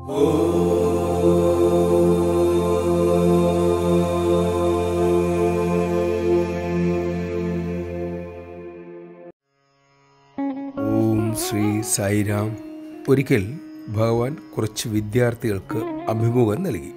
ഓം ശ്രീ സായിരാം ഒരിക്കൽ ഭഗവാൻ കുറച്ച് വിദ്യാർത്ഥികൾക്ക് അഭിമുഖം നൽകി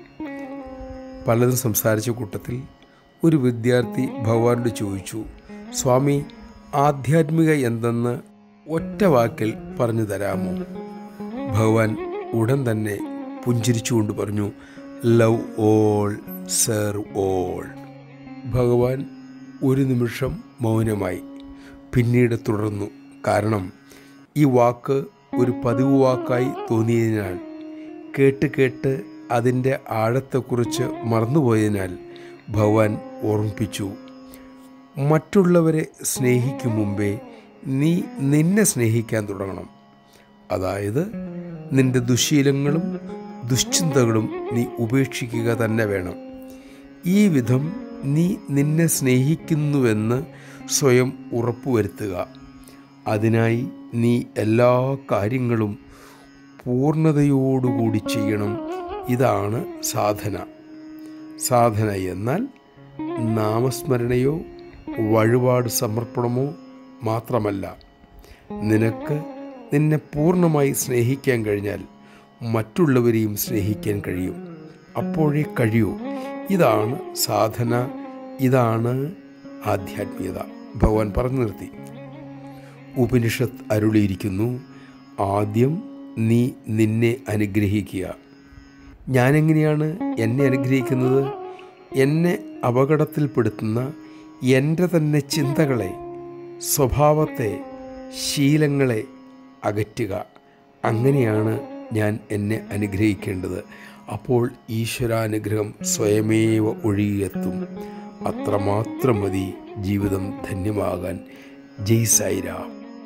പലതും സംസാരിച്ച കൂട്ടത്തിൽ ഒരു വിദ്യാർത്ഥി ഭഗവാനോട് ചോദിച്ചു സ്വാമി ആധ്യാത്മിക എന്തെന്ന് ഒറ്റ വാക്കിൽ പറഞ്ഞു തരാമോ ഭഗവാൻ ഉടൻ തന്നെ പുഞ്ചിരിച്ചുകൊണ്ട് പറഞ്ഞു ലവ് ഓൾ സെർവ് ഓൾ ഭഗവാൻ ഒരു നിമിഷം മൗനമായി പിന്നീട് തുടർന്നു കാരണം ഈ വാക്ക് ഒരു പതിവ് വാക്കായി തോന്നിയതിനാൽ കേട്ട് കേട്ട് അതിൻ്റെ ആഴത്തെക്കുറിച്ച് മറന്നുപോയതിനാൽ ഭഗവാൻ ഓർമ്മിപ്പിച്ചു മറ്റുള്ളവരെ സ്നേഹിക്കും മുമ്പേ നീ നിന്നെ സ്നേഹിക്കാൻ തുടങ്ങണം അതായത് നിന്റെ ദുശീലങ്ങളും ദുശ്ചിന്തകളും നീ ഉപേക്ഷിക്കുക തന്നെ വേണം ഈ വിധം നീ നിന്നെ സ്നേഹിക്കുന്നുവെന്ന് സ്വയം ഉറപ്പുവരുത്തുക അതിനായി നീ എല്ലാ കാര്യങ്ങളും പൂർണ്ണതയോടുകൂടി ചെയ്യണം ഇതാണ് സാധന സാധന എന്നാൽ നാമസ്മരണയോ വഴിപാട് സമർപ്പണമോ മാത്രമല്ല നിനക്ക് നിന്നെ പൂർണ്ണമായി സ്നേഹിക്കാൻ കഴിഞ്ഞാൽ മറ്റുള്ളവരെയും സ്നേഹിക്കാൻ കഴിയും അപ്പോഴേ കഴിയൂ ഇതാണ് സാധന ഇതാണ് ആധ്യാത്മികത ഭഗവാൻ പറഞ്ഞു നിർത്തി ഉപനിഷത്ത് അരുളിയിരിക്കുന്നു ആദ്യം നീ നിന്നെ അനുഗ്രഹിക്കുക ഞാനെങ്ങനെയാണ് എന്നെ അനുഗ്രഹിക്കുന്നത് എന്നെ അപകടത്തിൽപ്പെടുത്തുന്ന എൻ്റെ തന്നെ ചിന്തകളെ സ്വഭാവത്തെ ശീലങ്ങളെ അകറ്റുക അങ്ങനെയാണ് ഞാൻ എന്നെ അനുഗ്രഹിക്കേണ്ടത് അപ്പോൾ ഈശ്വരാനുഗ്രഹം സ്വയമേവ ഒഴുകിയെത്തും അത്രമാത്രം മതി ജീവിതം ധന്യമാകാൻ ജയ് സായിരാം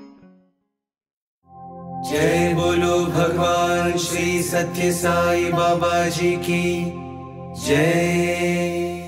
जय बोलो भगवान श्री सत्य साई बाबा जी की जय